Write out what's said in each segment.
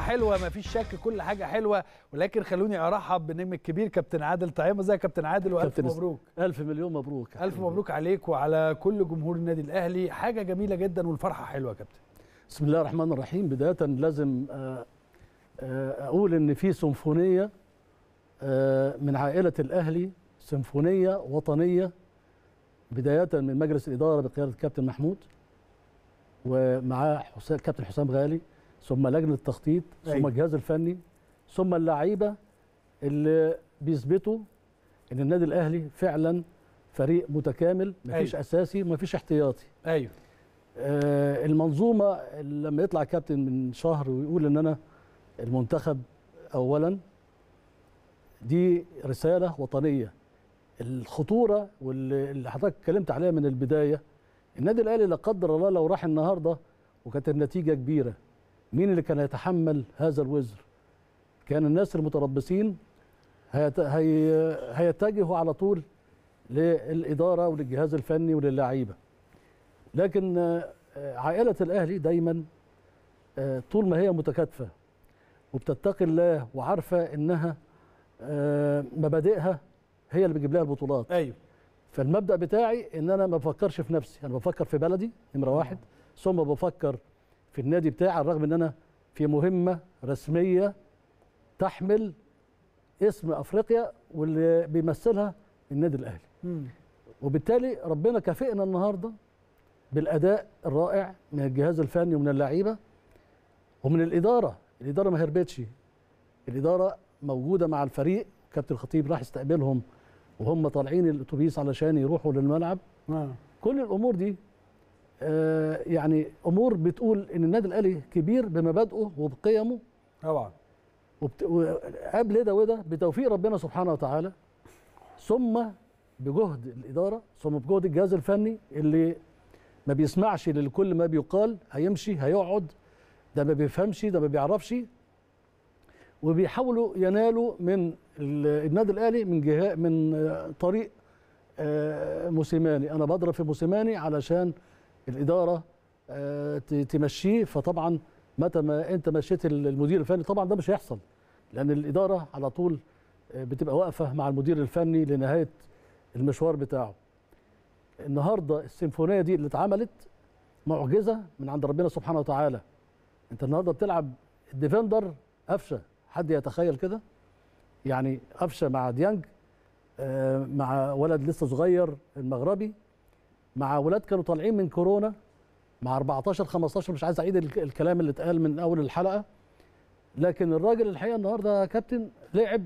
حلوه ما فيش شك كل حاجه حلوه ولكن خلوني ارحب بالنجم الكبير كابتن عادل طعيمه ازيك يا كابتن عادل والف كابتن مبروك ألف مليون مبروك الف مبروك عليك وعلى كل جمهور النادي الاهلي حاجه جميله جدا والفرحه حلوه يا كابتن بسم الله الرحمن الرحيم بداية لازم آه، آه، أقول إن في سيمفونية آه، من عائلة الأهلي سيمفونية وطنية بداية من مجلس الإدارة بقيادة الكابتن محمود ومعاه حسام كابتن حسام غالي ثم لجنة التخطيط ثم أيوة. الجهاز الفني ثم اللعيبة اللي بيثبتوا إن النادي الأهلي فعلا فريق متكامل مفيش أيوة. أساسي ومفيش احتياطي ايوه آه، المنظومه لما يطلع كابتن من شهر ويقول ان انا المنتخب اولا دي رساله وطنيه الخطوره واللي اللي حضرتك اتكلمت عليها من البدايه النادي الاهلي لا قدر الله لو راح النهارده وكانت النتيجه كبيره مين اللي كان يتحمل هذا الوزر كان الناس المتربصين هيت- هي- هيتجهوا على طول للاداره وللجهاز الفني وللعيبه لكن آه، آه، عائلة الأهلي دايما آه، طول ما هي متكاتفة وبتتقي الله وعارفة إنها آه، مبادئها هي اللي بتجيب لها البطولات ايوه فالمبدأ بتاعي إن أنا ما بفكرش في نفسي أنا بفكر في بلدي نمرة واحد ثم بفكر في النادي بتاعي على الرغم إن أنا في مهمة رسمية تحمل اسم أفريقيا واللي بيمثلها النادي الأهلي مم. وبالتالي ربنا كافئنا النهارده بالاداء الرائع من الجهاز الفني ومن اللعيبه ومن الاداره الاداره ما هربتش الاداره موجوده مع الفريق كابتن الخطيب راح يستقبلهم وهم طالعين الاتوبيس علشان يروحوا للملعب آه. كل الامور دي آه يعني امور بتقول ان النادي الاهلي كبير بمبادئه وبقيمه طبعا وبت... وقبل ده وده بتوفيق ربنا سبحانه وتعالى ثم بجهد الاداره ثم بجهد الجهاز الفني اللي ما بيسمعش لكل ما بيقال هيمشي هيقعد ده ما بيفهمش ده ما بيعرفش وبيحاولوا ينالوا من ال- النادي الاهلي من جهه من آه، طريق آه، موسيماني انا بضرب في موسيماني علشان الاداره آه، ت- تمشيه فطبعا متى ما انت مشيت المدير الفني طبعا ده مش هيحصل لان الاداره على طول آه، بتبقى واقفه مع المدير الفني لنهايه المشوار بتاعه النهارده السيمفونيه دي اللي اتعملت معجزه من عند ربنا سبحانه وتعالى انت النهارده بتلعب الديفندر قفشه حد يتخيل كده يعني قفشه مع ديانج آه، مع ولد لسه صغير المغربي مع ولاد كانوا طالعين من كورونا مع 14 15 مش عايز اعيد الك- الكلام اللي اتقال من اول الحلقه لكن الراجل الحقيقه النهارده يا كابتن لعب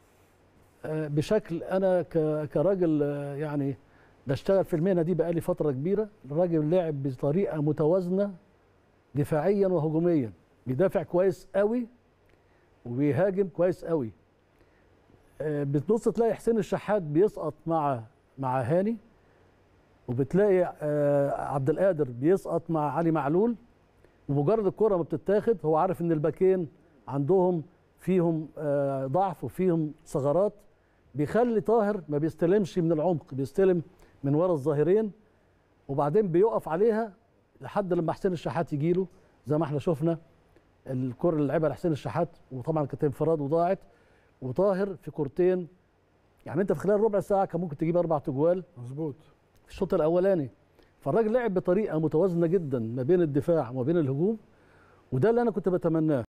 آه، بشكل انا ك- كراجل آه، يعني بشتغل في المهنه دي بقالي فتره كبيره الراجل لعب بطريقه متوازنه دفاعيا وهجوميا بيدافع كويس قوي وبيهاجم كويس قوي آه، بتبص تلاقي حسين الشحات بيسقط مع مع هاني وبتلاقي آه، عبد القادر بيسقط مع علي معلول ومجرد الكره ما بتتاخد هو عارف ان الباكين عندهم فيهم آه، ضعف وفيهم ثغرات بيخلي طاهر ما بيستلمش من العمق بيستلم من ورا الظاهرين وبعدين بيقف عليها لحد لما حسين الشحات يجي له زي ما احنا شفنا الكره اللي لعبها لحسين الشحات وطبعا كانت انفراد وضاعت وطاهر في كورتين يعني انت في خلال ربع ساعه كان ممكن تجيب اربع تجوال مظبوط في الشوط الاولاني فالراجل لعب بطريقه متوازنه جدا ما بين الدفاع وما بين الهجوم وده اللي انا كنت بتمناه